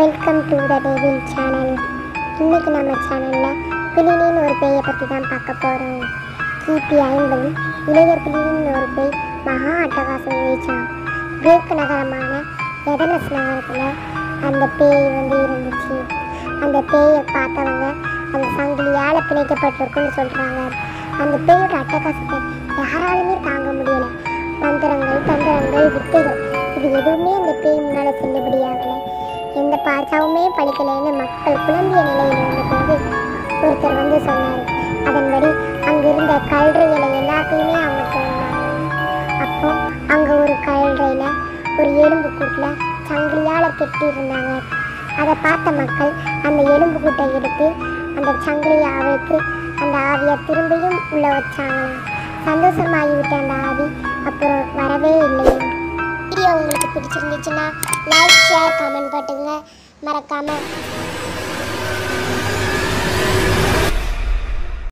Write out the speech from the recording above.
welcome to the டேவில் channel இன்னைக்கு நம்ம சேனலில் பிளினின்னு ஒரு பேயை பற்றி தான் பார்க்க போகிறோம் கிபி ஐம்பதில் இளையர் பிளினின்னு ஒரு பேய் மகா அட்டகாசம் வீச்சான் கிரேக்கு நகரமான எதனஸ் நகரத்தில் அந்த பேய் வந்து இருந்துச்சு அந்த பேயை பார்த்தவங்க அது சங்கிலியால் பிணைக்கப்பட்டிருக்குன்னு சொல்கிறாங்க அந்த பேயோட அட்டகாசத்தை யாராலுமே தாங்க முடியலை மந்திரங்கள் தந்திரங்கள் வித்தைகள் இது எதுவுமே அந்த பேய் முன்னால் செல்லுபடியாகலை எந்த பாச்சாவுமே பழிக்கலைன்னு மக்கள் குழம்பிய நிலையில் இருந்தபோது ஒருத்தர் வந்து சொன்னார் அதன்படி அங்கிருந்த கல்றைகளை எல்லாத்தையுமே அவங்க சொன்னாங்க அப்போ அங்கே ஒரு கல்றையில் ஒரு எலும்பு கூட்டில் சங்கிலியால் கெட்டி இருந்தாங்க அதை பார்த்த மக்கள் அந்த எலும்பு கூட்டை எடுத்து அந்த சங்கிலியை அவிழ்த்து அந்த ஆவியை திரும்பியும் உள்ள வச்சாங்களாம் சந்தோஷமாகிவிட்ட அந்த ஆவி அப்புறம் வரவே இல்லையா வீடியோ உங்களுக்கு பிடிச்சிருந்துச்சுன்னா லைக் ஷேர் கமெண்ட் பண்ணுங்க மறக்காம